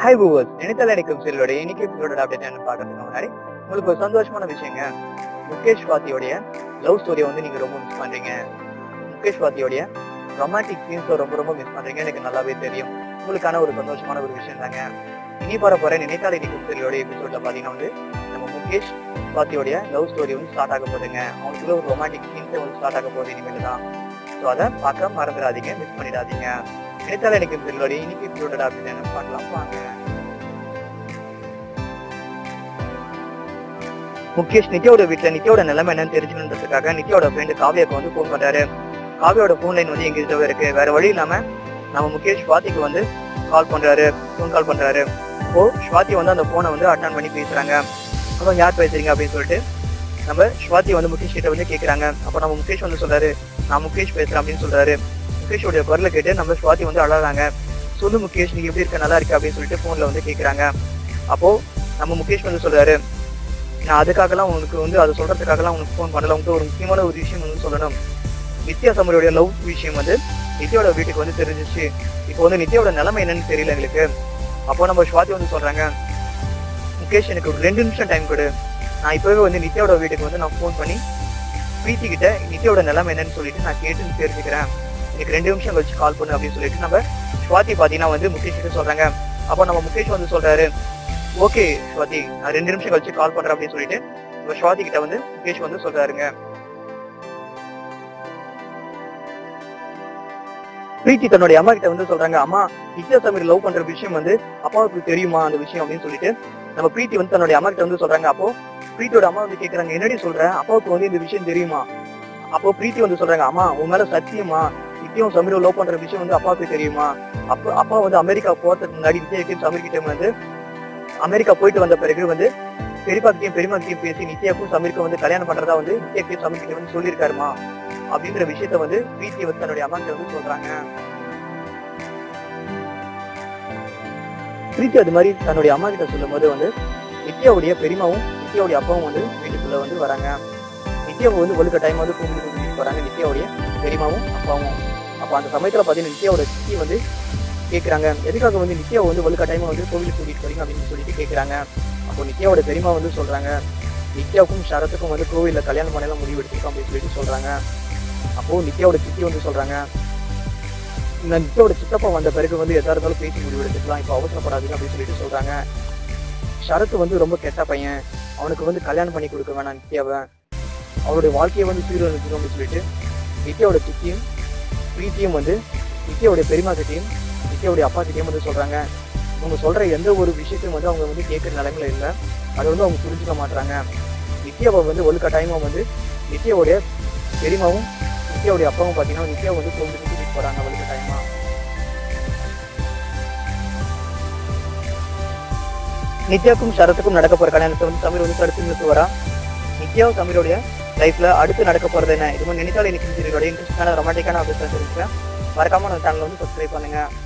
hi பூவர்ஸ் நினைத்தல் அடிக்கும் சீரியலோட இன்னைக்கு எபிசோட அப்டேட் என்ன பார்க்கறதுக்கு முன்னாடி உங்களுக்கு ஒரு சந்தோஷமான விஷயங்க முகேஷ் வாத்தியோடைய லவ் ஸ்டோரியை வந்து நீங்க ரொம்ப மிஸ் பண்றீங்க முகேஷ் வாத்தியோடைய ரொமான்டிக் சீன்ஸை ரொம்ப ரொம்ப மிஸ் பண்றீங்க எனக்கு நல்லாவே தெரியும் உங்களுக்கான ஒரு சந்தோஷமான ஒரு விஷயம் தாங்க இனி வர போற நினைத்தால் அடிக்கும் சீரியலோட எபிசோட்ல பாத்தீங்கன்னா வந்து நம்ம முகேஷ் வாத்தியோடைய லவ் ஸ்டோரி வந்து ஸ்டார்ட் ஆக போகுதுங்க அவங்களுக்குள்ள ஒரு ரொமான்டிக் சீன்ஸே வந்து ஸ்டார்ட் ஆக போகுது இனிமேல் தான் ஸோ அதை பார்க்க மறந்துடாதீங்க மிஸ் பண்ணிடாதீங்க நினைத்தால் எனக்கு சீரியலோட இன்னைக்கு எபிசோட அப்டேட் என்ன பார்க்கலாம் வாங்க முகேஷ் நித்யாவோட வீட்டுல நித்யாவோட நிலைமை என்னன்னு தெரிஞ்சுக்கிறதுக்காக நித்யாவோட ஃப்ரெண்டு காவியாக்கு வந்து ஃபோன் பண்றாரு காவியோட ஃபோன் லைன் வந்து எங்கிட்ட இருக்கு வேற வழி இல்லாம நம்ம முகேஷ் ஸ்வாதிக்கு வந்து கால் பண்றாரு ஃபோன் கால் பண்றாரு இப்போ ஸ்வாதி வந்து அந்த போனை வந்து அட்டன் பண்ணி பேசுறாங்க அப்போ யார் பேசுறீங்க அப்படின்னு சொல்லிட்டு நம்ம ஸ்வாதி வந்து முகேஷ் கிட்ட வந்து கேக்குறாங்க அப்போ நம்ம முகேஷ் வந்து சொல்றாரு நான் முகேஷ் பேசுறேன் அப்படின்னு சொல்றாரு முகேஷோட குரலை கேட்டு நம்ம ஸ்வாதி வந்து அழகாங்க சொல்லு முகேஷ் நீ எப்படி இருக்க நல்லா இருக்க அப்படின்னு சொல்லிட்டு போன்ல வந்து கேக்குறாங்க அப்போ நம்ம முகேஷ் வந்து சொல்றாரு நான் அதுக்காகலாம் உனக்கு வந்து அதை சொல்றதுக்காகலாம் உனக்கு ஃபோன் பண்ணல உனக்கு ஒரு முக்கியமான ஒரு விஷயம் வந்து சொல்லணும் நித்யா சமரியோட லவ் விஷயம் வந்து நித்யாவோட வீட்டுக்கு வந்து தெரிஞ்சிச்சு இப்போ வந்து நித்யாவோட நிலைமை என்னன்னு தெரியல எங்களுக்கு அப்போ நம்ம ஸ்வாதி வந்து சொல்றாங்க முகேஷ் எனக்கு ஒரு ரெண்டு நிமிஷம் டைம் கொடு நான் இப்பவே வந்து நித்யாவோட வீட்டுக்கு வந்து நான் ஃபோன் பண்ணி பிரீத்தி கிட்ட நித்யாவோட நிலைமை என்னன்னு சொல்லிட்டு நான் கேட்டு தெரிஞ்சுக்கிறேன் எனக்கு ரெண்டு நிமிஷம் கழிச்சு கால் பண்ணு அப்படின்னு சொல்லிட்டு நம்ம ஸ்வாதி பாத்தீங்கன்னா வந்து முகேஷ் கிட்ட சொல்றாங்க அப்போ நம்ம முகேஷ் வந்து சொல்றாரு ஓகே ஸ்வாதி நான் ரெண்டு நிமிஷம் கழிச்சு கால் பண்றேன் அப்படின்னு சொல்லிட்டு நம்ம ஸ்வாதி கிட்ட வந்து முகேஷ் வந்து சொல்றாருங்க பிரீத்தி தன்னுடைய அம்மா கிட்ட வந்து சொல்றாங்க அம்மா நித்யா சமீர் லவ் பண்ற விஷயம் வந்து அப்பாவுக்கு தெரியுமா அந்த விஷயம் அப்படின்னு சொல்லிட்டு நம்ம பிரீத்தி வந்து தன்னுடைய அம்மா கிட்ட வந்து சொல்றாங்க அப்போ பிரீத்தியோட அம்மா வந்து கேக்குறாங்க என்னடி சொல்ற அப்பாவுக்கு வந்து இந்த விஷயம் தெரியுமா அப்போ பிரீத்தி வந்து சொல்றாங்க அம்மா உன் மேல சத்தியமா நித்தியம் சமீரும் லவ் பண்ற விஷயம் வந்து அப்பாவுக்கு தெரியுமா அப்போ அப்பா வந்து அமெரிக்கா போறதுக்கு முன்னாடி நித்யா சமீர் கிட்ட வந்து அமெரிக்கா போயிட்டு வந்த பிறகு வந்து பெரியப்பா கிட்டயும் பெரியமா கிட்டயும் பேசி நித்யாக்கும் சமீருக்கும் வந்து கல்யாணம் பண்றதா வந்து நித்யாக்கும் சமீர் கிட்ட வந்து சொல்லியிருக்காருமா அப்படின்ற விஷயத்த வந்து பிரீத்தி வந்து தன்னுடைய அம்மா கிட்ட வந்து சொல்றாங்க பிரீத்தி அது மாதிரி தன்னுடைய அம்மா கிட்ட சொல்லும் போது வந்து நித்யாவுடைய பெரியமாவும் நித்யாவுடைய அப்பாவும் வந்து வீட்டுக்குள்ள வந்து வராங்க நித்யாவை வந்து ஒழுக்க டைம் வந்து கூப்பிட்டு கூட்டிட்டு வராங்க நித்யாவுடைய பெரியமாவும் அப்பாவும் அப்ப அந்த சமயத்துல பாத்தீங்கன்னா நித்யாவோட சித்தி வந்து கேக்குறாங்க எதுக்காக வந்து நித்யாவை வந்து ஒழுக்க டைம் வந்து கோவிலுக்கு கூட்டிட்டு வரீங்க அப்படின்னு சொல்லிட்டு கேக்குறாங்க அப்போ நித்யாவோட பெரியமா வந்து சொல்றாங்க நித்யாவுக்கும் சரத்துக்கும் வந்து கோவில்ல கல்யாணம் பண்ணலாம் முடிவு எடுத்திருக்கோம் அப்படின்னு சொல்லிட்டு சொல்றாங்க அப்போ நித்யாவோட சித்தி வந்து சொல்றாங்க இந்த நித்யாவோட சித்தப்பா வந்த பிறகு வந்து எதா இருந்தாலும் பேசி முடிவு எடுத்துக்கலாம் இப்போ அவசரப்படாதீங்க அப்படின்னு சொல்லிட்டு சொல்றாங்க சரத்து வந்து ரொம்ப கெட்ட பையன் அவனுக்கு வந்து கல்யாணம் பண்ணி கொடுக்க வேணாம் நித்யாவை அவருடைய வாழ்க்கையை வந்து சீரழிச்சிடும் அப்படின்னு சொல்லிட்டு நித்யாவோட சித்தியும் பிரீத்தியும் வந்து நித்யாவுடைய பெரியமா கிட்டையும் நித்யாவுடைய அப்பா கிட்டையும் வந்து சொல்றாங்க இவங்க சொல்ற எந்த ஒரு விஷயத்தையும் வந்து அவங்க வந்து கேட்கற நிலைமையில இல்லை அதை வந்து அவங்க புரிஞ்சுக்க மாட்டாங்க நித்யாவை வந்து ஒழுக்க டைமா வந்து நித்யாவுடைய பெரியமாவும் நித்யாவுடைய அப்பாவும் பாத்தீங்கன்னா நித்யாவை வந்து கோவிலுக்கு கூட்டிட்டு போறாங்க ஒழுக்க டைமா நித்யாவுக்கும் சரத்துக்கும் நடக்க போற கல்யாணத்தை வந்து சமீர் வந்து தடுத்து நிறுத்து வரா நித்யாவும் சமீரோடைய லைஃப்ல அடுத்து நடக்க போறது என்ன இது மாதிரி நினைத்தால் எனக்கு இன்ட்ரெஸ்டான ரொமாட்டிக்கான அப்டேட் தெரிஞ்சுக்கிறேன் மறக்காம நம்ம சேனல் வந்து சப்ஸ்கிரைப் பண்ணுங்க